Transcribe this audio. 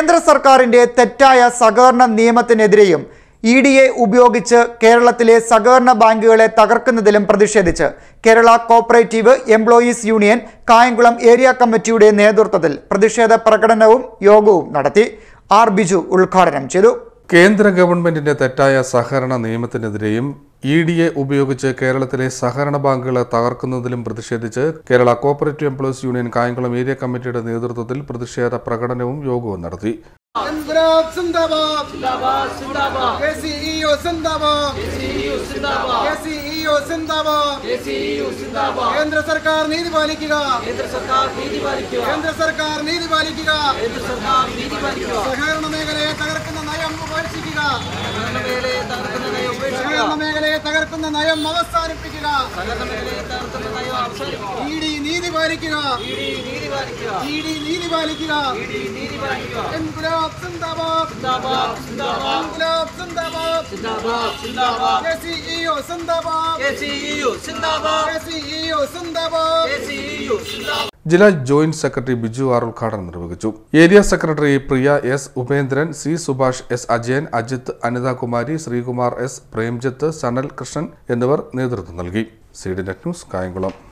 കേന്ദ്ര സർക്കാരിന്റെ തെറ്റായ സഹകരണ നിയമത്തിനെതിരെയും ഇ ഡി എ ഉപയോഗിച്ച് കേരളത്തിലെ സഹകരണ ബാങ്കുകളെ തകർക്കുന്നതിലും പ്രതിഷേധിച്ച് Kerala cooperative employees union Kayamkulam area കമ്മിറ്റിയുടെ നേതൃത്വത്തിൽ പ്രതിഷേധ പ്രകടനവും യോഗവും നടത്തി ആർ ബിജു ഉദ്ഘാടനം ചെയ്തു കേന്ദ്ര ഗവൺമെന്റിന്റെ തെറ്റായ സഹകരണ നിയമത്തിനെതിരെയും ഇ ഡി എ ഉപയോഗിച്ച് കേരളത്തിലെ സഹകരണ ബാങ്കുകളെ തകർക്കുന്നതിലും പ്രതിഷേധിച്ച് Kerala cooperative employees union Kayamkulam area കമ്മിറ്റിയുടെ നേതൃത്വത്തിൽ പ്രതിഷേധ പ്രകടനവും യോഗവും നടത്തി ഇൻക്ലാബ് സിന്ദാബാദ് സിന്ദാബാദ് സിന്ദാബാദ് കെസിഇഒ സിന്ദാബാദ് കെസിഇഒ സിന്ദാബാദ് കെസിഇഒ സിന്ദാബാദ് കെസിഇഒ സിന്ദാബാദ് കേന്ദ്ര സർക്കാർ നീതി പാലിക്കുക കേന്ദ്ര സർക്കാർ നീതി പാലിക്കുക കേന്ദ്ര സർക്കാർ നീതി പാലിക്കുക കേന്ദ്ര സർക്കാർ നീതി പാലിക്കുക സഹകരണ മേഖലയെ തകർക്കുന്ന നയം ഉപേക്ഷിക്കുക സഹകരണ മേഖലയെ തകർക്കുന്ന നയം ഉപേക്ഷിക്കുക സഹകരണ മേഖലയെ തകർക്കുന്ന നയം അവസാനിപ്പിക്കുക സഹകരണ മേഖലയെ തകർക്കുന്ന നയം അവസാനിപ്പിക്കുക ഇ ഡി നീതി പാലിക്കുക ഇ ഡി നീതി പാലിക്കുക ഇ ഡി നീതി പാലിക്കുക ഇ ഡി നീതി പാലിക്കുക ഇൻക്ലാബ് സിന്ദാബാദ് സിന്ദാബാദ് സിന്ദാബാദ് ഇൻക്ലാബ് സിന്ദാബാദ് സിന്ദാബാദ് സിന്ദാബാദ് കെസിഇഒ സിന്ദാബാദ് കെസിഇഒ സിന്ദാബാദ് കെസിഇഒ സിന്ദാബാദ് കെസിഇഒ സിന്ദാബാദ് ജില്ലാ ജോയിന്റ് സെക്രട്ടറി ബിജു ആർ ഉദ്ഘാടനം നിർവഹിച്ചു area secretary Priya S Upendran C Subhash S Ajayan Ajith Anithakumari Sreekumar S Premjith Sanal Krishnan എന്നിവർ നേതൃത്വം നൽകി C D net news Kayamkulam